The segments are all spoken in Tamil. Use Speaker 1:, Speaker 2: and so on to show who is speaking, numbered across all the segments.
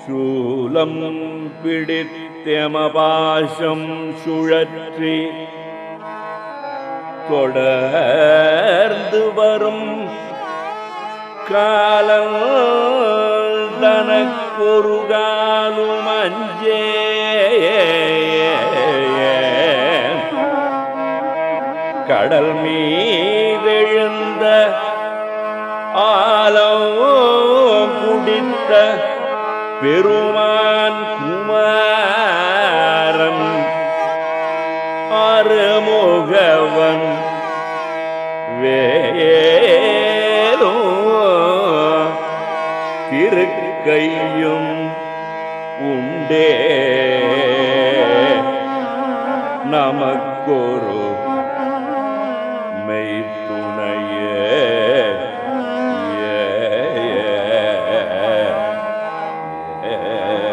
Speaker 1: சூலம் பிடித்தமபாசம் சுழற்றி தொடர்ந்து வரும் காலம் தனக்கொரு காலும் அஞ்சே கடல் மீதெழுந்த ஆலம் குடித்த பெருமான் குமாரன் அருமுகவன் வேலோ திருக்கையும் உண்டே நமக்கொரு மெய்த்துணையே ஏ, ஏ, ஏ.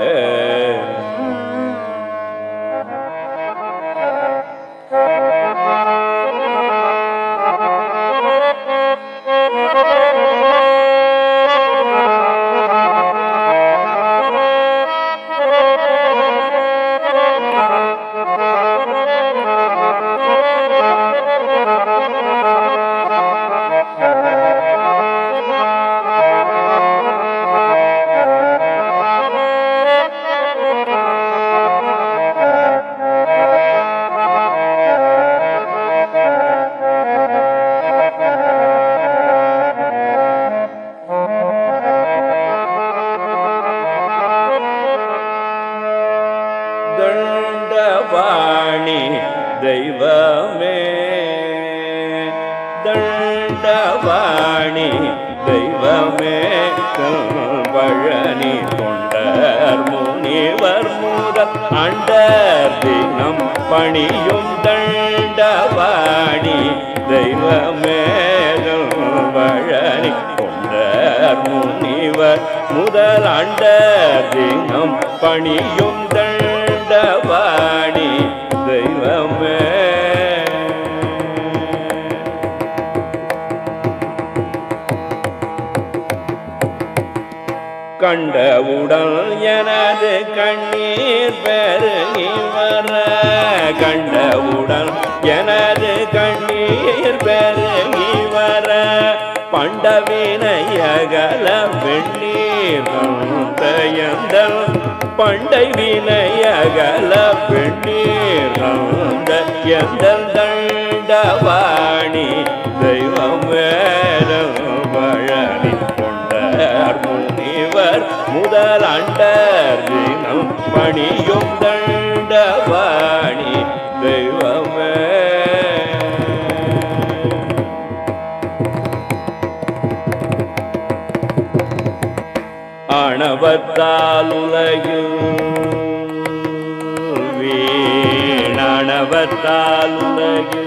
Speaker 1: தண்டபாணி தெய்வமே தண்டபாணி தெய்வமே பழனி தொண்டர் முனிவர் முதல் அண்டர் தினம் பணியும் தண்டபாணி தெய்வமே பழனி கொண்டர் முனிவர் முதல் அண்டர் தினம் பணியும் தண்டபாணி தெய்வமே கண்டவுடன் எனது கண்ணீர் பெருகி வர கண்டவுடன் எனது கண்ணீர் பெருகி வர பண்டவினையகல வெண்ணீர் தயந்தல் பண்டை வினையகல வெண்ணீர் எந்தல் தண்டவாணி தெய்வம் வேறும் பழனி கொண்டார் முனிவர் முதல் அண்டர் தினம் பணியும் தண்டவாணி தெய்வமே ஆணவத்தால் உலகில் வீணாணவத்தால் உலகில்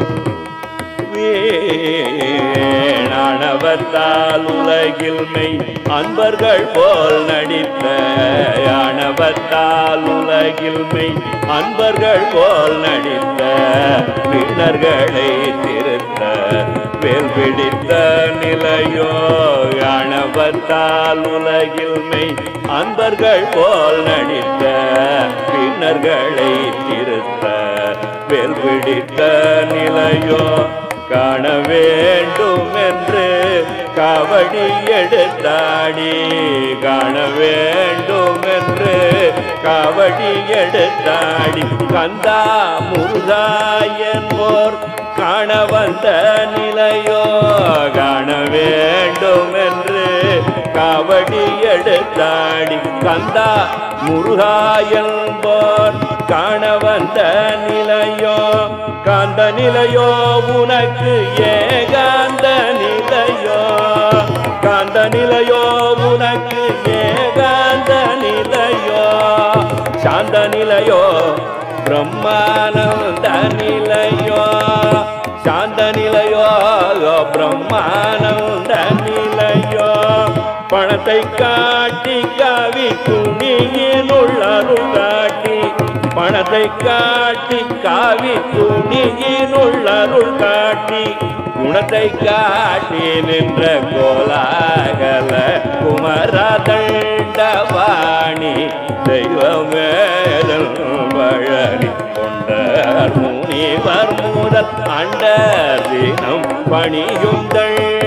Speaker 1: வீணாணவத்தால் உலகில் மெய் அன்பர்கள் போல் நடித்த ஆணவத்தால் உலகில் மெய் அன்பர்கள் போல் நடித்த வீணர்களை திருத்த வேல் பிடித்த நிலையோ ஆணவத்தால் உலகில் மெய் அன்பர்கள் போல் நடித்த வீணர்களை திருத்த வேல் பிடித்த நிலையோ காண வேண்டும் என்று காவடி எடுத்தாடி காண வேண்டும் என்று காவடி எடுத்தாடி கந்தா முருகா என்போர் காண வந்த நிலையோ காண வேண்டும் என்று காவடி எடுத்தாடி கந்தா முருகா என்போர் காண வந்த நிலையோ காந்த நிலையோ உனக்கு ஏகாந்த நிலையோ காந்த நிலையோ உனக்கு ஏகாந்த நிலையோ சாந்த நிலையோ பிரம்மானந்த நிலையோ சாந்த நிலையோ பிரம்மானந்த நிலையோ பணத்தை காட்டி காவி துணியினுள் அருள் காட்டி பணத்தை காட்டி காவி துணியினுள் அருள் காட்டி குணத்தை காட்டி நின்ற கோலாகல குமரதண்டவாணி தெய்வமேதல் வழி கொண்டார் முனிவர் முதல் அண்டர் தினம் பணியுங்கள்